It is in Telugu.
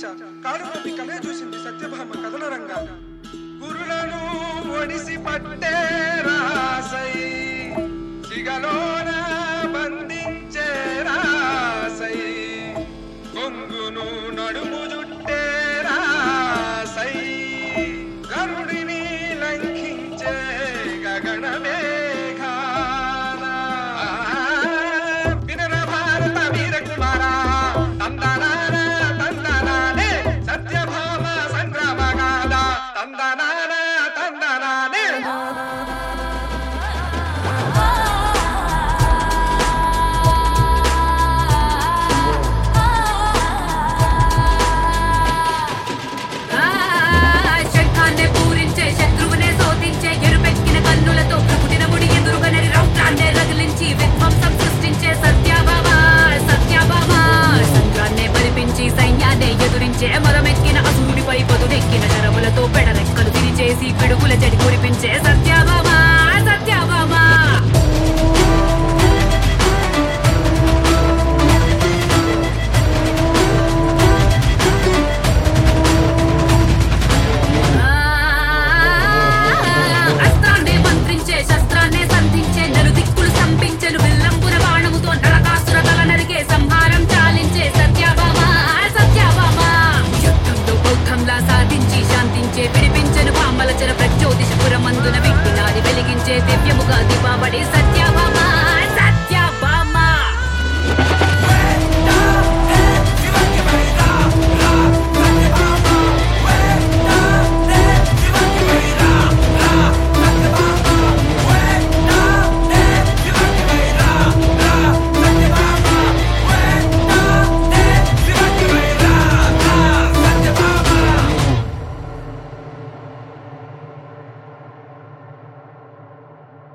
కాలుమోపి కలే చూసింది సత్యభామ కథన రంగా గురులను ఒడిసి పట్టే రాసై సిగలోన బంధించే రాసై కొంగును నడుము జుట్టే రాసై గరుడిని లంఘించే గగనమే వినర భారత వీర కుమార తందనాన తందనానే సత్యభామ సంగ్రామ గాథ తందనాన తందనానే శంఖాన్నే పూరించే శత్రువునే శోధించే ఎరుపెక్కిన కన్నులతో పుట్టిన ముడి ఎదురుగనరి రౌద్రాన్నే రగిలించి విధ్వంసం సృష్టించే సత్యభామ సత్యభామ సంద్రాన్నే బలిపించి సైన్యాన్నే ఎదురించే మరమెక్కిన అసూడిపై పొదునెక్కిన శరములతో పెడరెక్కలు తిరిచేసి పిడుగుల చెడి కురిపించే సత్యభామ సత్యభామ అస్త్రాన్నే మంత్రించే శస్త్రాన్నే సంధించే నలు దిక్కులు సంపించెను విల్లంపుర బాణముతో నరకాసుర తల నరికే సంహారం చాలించే సత్యభామ సత్యభామ యుద్ధంలో బౌద్ధంలా సాధించి శాంతించే విడిపించెను పాంబల చెర ప్రచోదిశపురమందున విఘ్నాది వెలిగించే దివ్యముగా దీపావళి సత్య